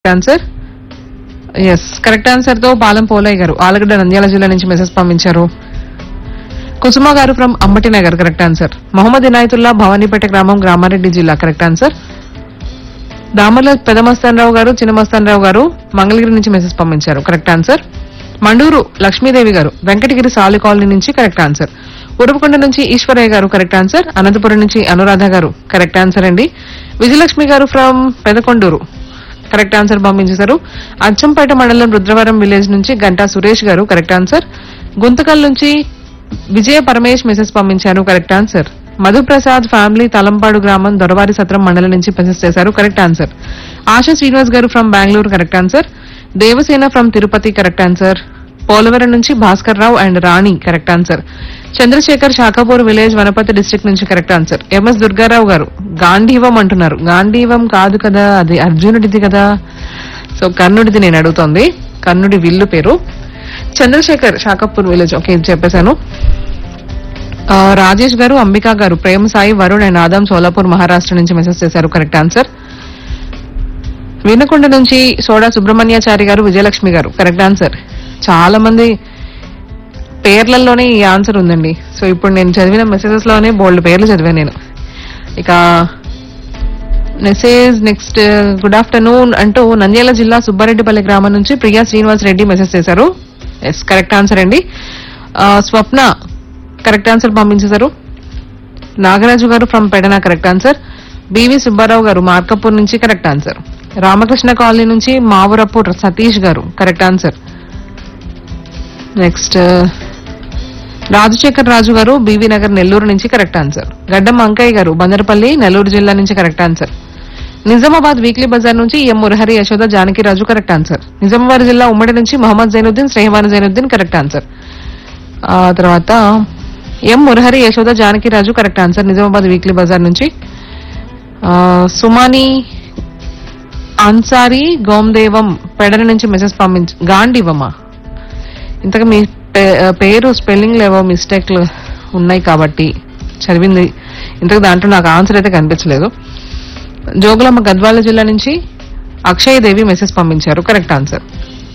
answer yes correct answer తో పాలెం పోలయ్య గారు ఆలగడ్డ నంద్యాల జిల్లా నుంచి మెసేజ్ పంపించారు Kusuma garu from Ambati Nagar correct answer Mohammed Inayatullah Bhavanipeta గ్రామం గ్రామారెడ్డి జిల్లా కరెక్ట్ ఆన్సర్ దామర్ల పెదమస్తానరావు గారు చిన్నమస్తానరావు గారు మంగళగిరి నుంచి మెసేజ్ పంపించారు కరెక్ట్ ఆన్సర్ మండూరు లక్ష్మీదేవి గారు వెంకటగిరి సాలి కాలనీ నుంచి కరెక్ట్ ఆన్సర్ ఉరుపుకొండ నుంచి ఈశ్వరయ్య గారు కరెక్ట్ ఆన్సర్ అనంతపురం నుంచి అనురాధ గారు కరెక్ట్ ఆన్సర్ అండి విజయలక్ష్మి గారు ఫ్రమ్ పెదకొండూరు కరెక్ట్ ఆన్సర్ పంపించేశారు అచ్చంపేట మండలం రుద్రవరం విలేజ్ నుంచి గంటా సురేష్ గారు కరెక్ట్ ఆన్సర్ గుంతకల్ నుంచి విజయ పరమేష్ మెసేజ్ పంపించారు correct answer Madhuprasad family Talampadu గ్రామం దొరవారి సత్రం మండలం నుంచి మెసేజ్ చేశారు correct answer Asha Srinivas garu from Bengaluru correct answer Devasena from Tirupati correct answer Polavaram నుంచి Bhaskar Rao and Rani correct answer Chandrashekar Shakapur village Wanaparthy district నుంచి correct answer M S Durgarao garu గాంధీవం అంటున్నారు గాంధీవం కాదు కదా అది అర్జునుడిది కదా సో కర్ణుడిది నేను అడుగుతోంది కర్ణుడి విల్లు పేరు చంద్రశేఖర్ శాఖపూర్ విలేజ్ ఓకే ఇది చెప్పేశాను ఆ, రాజేష్ గారు అంబికా గారు ప్రేమ సాయి వరుణ్ అండ్ ఆదాం సోలాపూర్ మహారాష్ట్ర నుంచి మెసేజ్ చేశారు కరెక్ట్ ఆన్సర్ వినకొండ నుంచి సోడా సుబ్రహ్మణ్యాచారి గారు విజయలక్ష్మి గారు కరెక్ట్ ఆన్సర్ చాలా మంది పేర్లలోనే ఈ ఆన్సర్ ఉందండి సో ఇప్పుడు నేను చదివిన మెసేజెస్ లోనే బోల్డ్ పేర్లు చదివాను నేను ఇక మెసేజ్ నెక్స్ట్ గుడ్ ఆఫ్టర్నూన్ అంటూ నంద్యాల జిల్లా సుబ్బారెడ్డిపల్లి గ్రామం నుంచి ప్రియా శ్రీనివాస్ రెడ్డి మెసేజ్ చేశారు ఎస్ కరెక్ట్ ఆన్సర్ అండి ఆ, స్వప్న కరెక్ట్ ఆన్సర్ పంపించేశారు Nagaraju garu from Pedana correct answer B V Subbarao garu Markapur నుంచి కరెక్ట్ ఆన్సర్ రామకృష్ణ కాలనీ నుంచి Mavurapur Satish garu correct answer next Rajasekhar Raju garu B V Nagar Nellore నుంచి కరెక్ట్ ఆన్సర్ గడ్డం అంకయ్య గారు బందరపల్లి నెల్లూరు జిల్లా నుంచి correct answer Nizamabad weekly bazaar నుంచి M Murahari Yashoda Janaki Raju correct answer Nizamabad జిల్లా ఉమ్మడి నుంచి మహమ్మద్ జైనుద్దీన్ శ్రేహవాన్ జైనుద్దీన్ కరెక్ట్ ఆన్సర్ ఆ తర్వాత M Murahari Yashoda Janaki Raju correct answer Nizamabad weekly bazaar నుంచి ఆ, సుమాని అన్సారీ గోమ్దేవం పెడన నుంచి మెసేజ్ పంపించి గాంధీవమ్మా ఇంతకు మీ పే- పేరు స్పెల్లింగ్ లేవో మిస్టేక్లు ఉన్నాయి కాబట్టి చదివింది ఇంతకు దాంట్లో నాకు ఆన్సర్ అయితే కనిపించలేదు జోగులమ్మ గద్వాల జిల్లా నుంచి అక్షయ్ దేవి మెసేజ్ పంపించారు కరెక్ట్ ఆన్సర్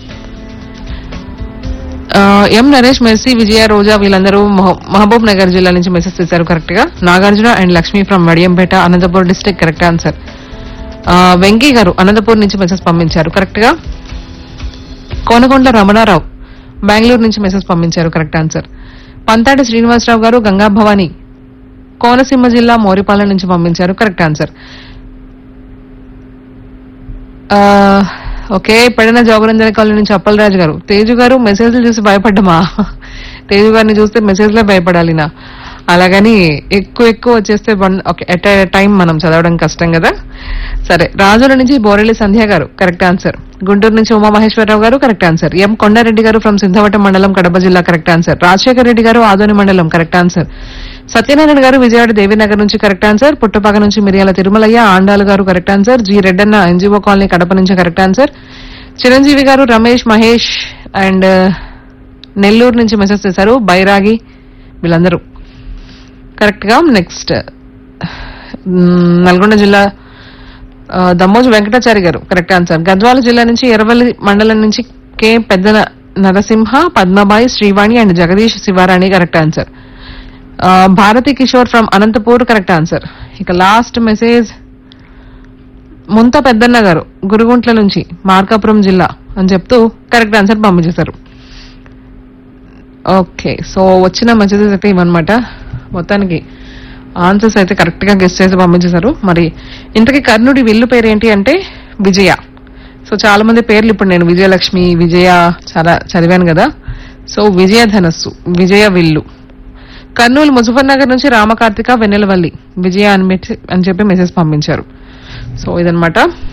ఆ, ఎం నరేష్ మెర్సీ విజయ రోజా వీళ్ళందరూ మహ- మహబూబ్ నగర్ జిల్లా నుంచి మెసేజ్ చేశారు కరెక్ట్ గా Nagarjuna and Lakshmi from Vadiyampeta Anantapur district correct answer ఆ, వెంకీ గారు అనంతపూర్ నుంచి మెసేజ్ పంపించారు కరెక్ట్ గా కోనకొండ రమణారావు బెంగళూరు నుంచి మెసేజ్ పంపించారు కరెక్ట్ ఆన్సర్ పంతాటి శ్రీనివాసరావు గారు గంగా భవాని కోనసీమ జిల్లా మోరిపాలెం నుంచి పంపించారు కరెక్ట్ ఆన్సర్ ఆ, ఓకే పెడన జోగరంజన కాలనీ నుంచి అప్పలరాజు గారు తేజు గారు మెసేజ్లు చూసి భయపడ్డమా తేజు గారిని చూస్తే మెసేజ్లే భయపడాలి నా అలాగని ఎక్కువ ఎక్కువ వచ్చేస్తే వన్ ఓకే ఎట్ టైం మనం చదవడం కష్టం కదా సరే రాజుల నుంచి బోరెల్లి సంధ్య గారు కరెక్ట్ ఆన్సర్ గుంటూరు నుంచి ఉమామహేశ్వరరావు గారు కరెక్ట్ ఆన్సర్ ఎం కొండారెడ్డి గారు ఫ్రమ్ సిద్ధవటం మండలం కడప జిల్లా కరెక్ట్ ఆన్సర్ రాజశేఖర రెడ్డి గారు ఆదోని మండలం కరెక్ట్ ఆన్సర్ సత్యనారాయణ గారు విజయవాడ దేవీనగర్ నుంచి కరెక్ట్ ఆన్సర్ పుట్టపాక నుంచి మిరియాల Tirumalaiah Andalu garu correct answer G Reddanna NGO colony Kadapa నుంచి కరెక్ట్ ఆన్సర్ చిరంజీవి గారు రమేష్ మహేష్ అండ్ నెల్లూరు నుంచి మెసేజ్ చేశారు బైరాగి వీళ్ళందరూ కరెక్ట్ గా నెక్స్ట్ నల్గొండ జిల్లా ఆ, దమ్మోజు వెంకటాచారి గారు కరెక్ట్ ఆన్సర్ గద్వాల జిల్లా నుంచి ఎర్రవల్లి మండలం నుంచి K Pedda Narasimha Padmabai Srivani and Jagadish Sivarani correct answer ఆ, Bharathi Kishore from Anantapur correct answer ఇక లాస్ట్ మెసేజ్ ముంత పెద్దన్న గారు గురుగుంట్ల నుంచి మార్కాపురం జిల్లా అని చెప్తూ కరెక్ట్ ఆన్సర్ పంపించేశారు ఓకే సో వచ్చిన మెసేజెస్ అయితే ఇవన్నమాట మొత్తానికి ఆన్సర్స్ అయితే కరెక్ట్ గా గెస్ట్ చేసి పంపించేశారు మరి ఇంతకీ కర్ణుడి విల్లు పేరు ఏంటి అంటే విజయ సో చాలా మంది పేర్లు ఇప్పుడు నేను విజయలక్ష్మి విజయ చాలా చదివాను కదా సో విజయ ధనస్సు విజయ విల్లు కర్నూలు ముజఫర్ నగర్ నుంచి రామకార్తిక వెన్నెలవల్లి విజయ అని మెట్- అని చెప్పి మెసేజ్ పంపించారు సో ఇదనమాట